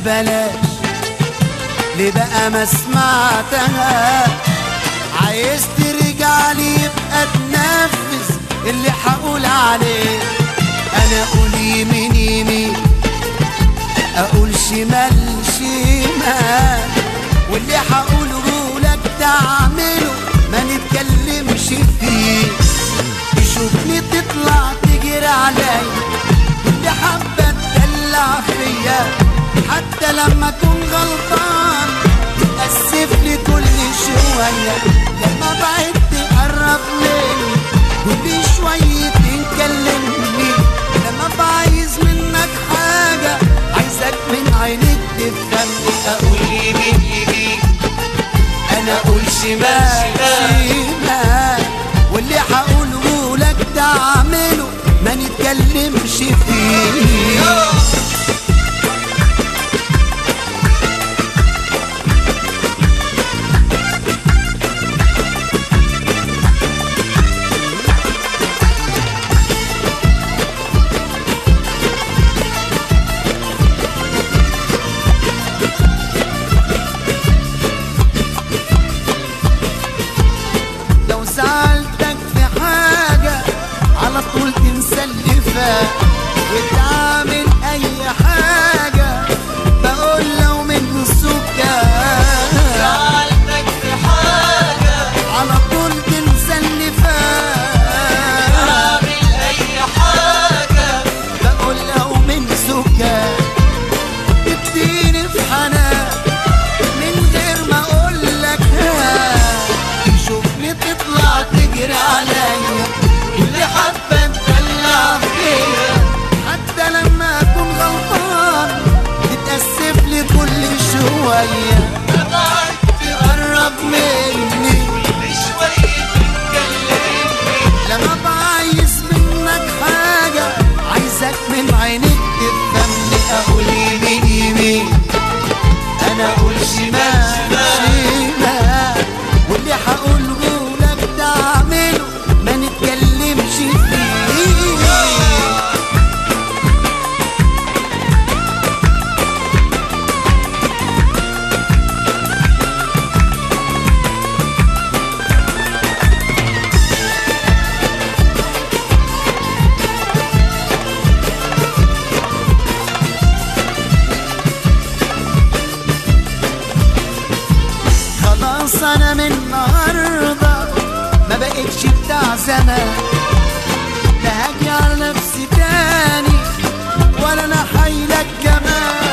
بلاش ليه بقى ما سمعتها عايز ترجع لي يبقى تنفذ اللي هقول عليه انا اقول يمين يمين اقول شمال شمال واللي هقوله لك تعمله ما نتكلمش فيه تشوفني تطلع تجري عليا كل حبة تدلع فيا حتى لما اكون غلطان تتأسف لي كل شوية لما بعد تقرب مني كل شوية تكلمني لما بعايز منك حاجة عايزك من عينيك تفهمني اقول يمين يمين انا اقول شمال شمال واللي هقوله لك تعمله ما نتكلمش فيه لو سألتك في حاجة على طول تنسى اللي فات وتعمل أي حاجة بقول لو من سكات سألتك في حاجة على طول تنسى اللي فات أعمل أي حاجة بقول لو من سكات تديني في حنان من غير ما اقول لك تشوفني تطلع تجري عليا اللي حابه تدلع فيا حتى لما اكون غلطان تتاسف لي كل شويه تبعد تقرب مني كل شوية تتكلمني لما بعايز منك حاجة عايزك من عينيك تفهمني أقول يمين يمين أنا أقول شمال شمال واللي هقوله لك تعمله ما نتكلمش فيه خلاص انا من النهارده ما بقتش بتاع زمان لا هاجي على نفسي تاني ولا انا حايلك كمان